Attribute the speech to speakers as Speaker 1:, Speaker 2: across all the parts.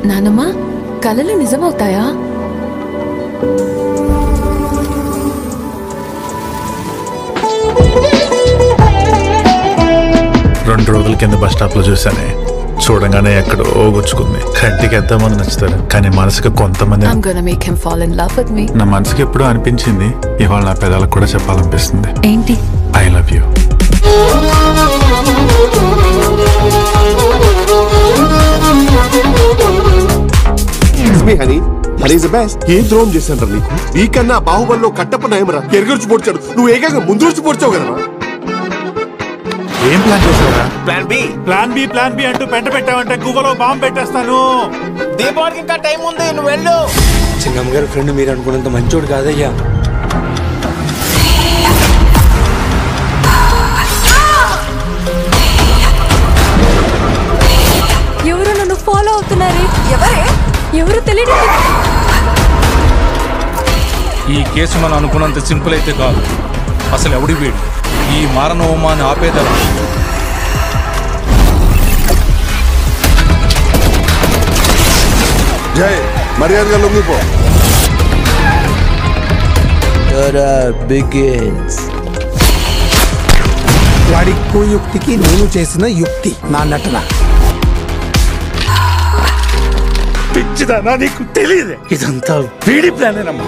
Speaker 1: నానమ్మ కలలు నిజమవుతాయా
Speaker 2: రెండు రోజుల కింద బస్ స్టాప్ లో చూసానే చూడంగానే ఎక్కడో గుచ్చుకుంది కంటికి ఎంతమంది నచ్చుతారు కానీ మనసుకి కొంతమంది
Speaker 1: I'm gonna make him fall in love with me.
Speaker 2: నా మనసుకి ఎప్పుడూ అనిపించింది ఇవాళ నా పెదాలకు కూడా చెప్పాలనిపిస్తుంది
Speaker 1: ఏంటి
Speaker 2: ఐ లవ్ యూ
Speaker 3: మీ హనీ హనీ ఇస్ బెస్ట్ ఏం ద్రోహం చేశాను నీకు నీకన్నా బాహుబలిలో కట్టప్ప నయమరా ఎరగొచ్చి పొడిచాడు నువ్వు ఏకంగా ముందు వచ్చి పొడిచావు కదరా
Speaker 2: ఏం ప్లాన్ చేశారా
Speaker 4: plan B
Speaker 2: plan B plan B అంటూ పెంట పెట్టావంటే గువ్వలో బాంబు పెట్టేస్తాను
Speaker 4: దీపావళికి ఇంకా టైం ఉంది నువ్వు వెళ్ళు
Speaker 5: చిన్నమ్మ గారి ఫ్రెండ్ మీరు అనుకున్నంత మంచోడు కాదయ్యా
Speaker 1: ఎవరు నన్ను ఫాలో అవుతున్నారే ఎవరే ఎవరు తెలియదు
Speaker 6: ఈ కేసు మనం అనుకున్నంత సింపుల్ అయితే కాదు అసలు ఎవడి వీడు ఈ మారణహోమాన్ని ఆపేదలా
Speaker 3: జై మర్యాదగా లొంగిపో
Speaker 7: వాడి యుక్తికి నేను చేసిన యుక్తి నా నటన
Speaker 6: పిచ్చిదానా నీకు తెలియదే ఇదంతా వీడి ప్లానేనమ్మా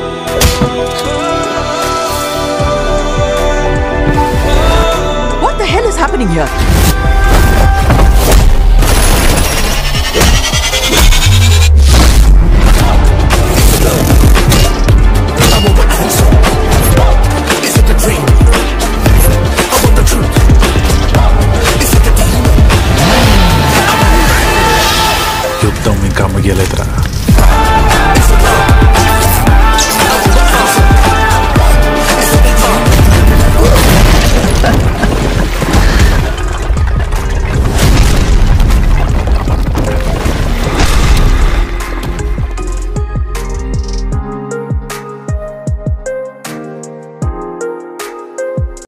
Speaker 8: What the hell is happening here?
Speaker 2: యుద్ధం ఇంకా ముగియలేదురా